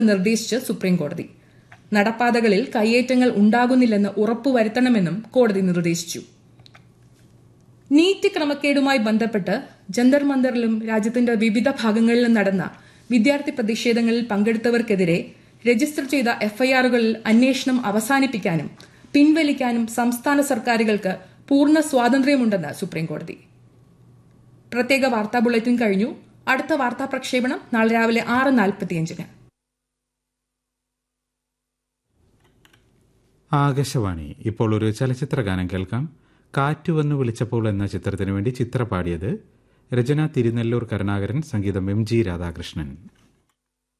നിർദ്ദേശിച്ച് സുപ്രീംകോടതി നടപ്പാതകളിൽ കയ്യേറ്റങ്ങൾ ഉണ്ടാകുന്നില്ലെന്ന് ഉറപ്പുവരുത്തണമെന്നും കോടതി നിർദ്ദേശിച്ചു നീറ്റ് ക്രമക്കേടുമായി ബന്ധപ്പെട്ട് ജന്തർ മന്ദറിലും രാജ്യത്തിന്റെ വിവിധ ഭാഗങ്ങളിലും നടന്ന വിദ്യാർത്ഥി പ്രതിഷേധങ്ങളിൽ പങ്കെടുത്തവർക്കെതിരെ രജിസ്റ്റർ ചെയ്ത എഫ്ഐആറുകളിൽ അന്വേഷണം അവസാനിപ്പിക്കാനും പിൻവലിക്കാനും സംസ്ഥാന സർക്കാരുകൾക്ക് പൂർണ്ണ സ്വാതന്ത്ര്യമുണ്ടെന്ന് സുപ്രീംകോടതി പ്രത്യേക വാർത്താ ബുള്ളറ്റിൻ കഴിഞ്ഞു അടുത്ത വാർത്താ പ്രക്ഷേപണം നാളെ രാവിലെ ആറ് നാൽപ്പത്തിയഞ്ചിന് ആകാശവാണി ഇപ്പോൾ ഒരു ചലച്ചിത്ര ഗാനം കേൾക്കാം കാറ്റ് വന്നു വിളിച്ചപ്പോൾ എന്ന ചിത്രത്തിനു വേണ്ടി ചിത്ര പാടിയത് രചന തിരുനെല്ലൂർ കരുണാകരൻ സംഗീതം എം ജി രാധാകൃഷ്ണൻ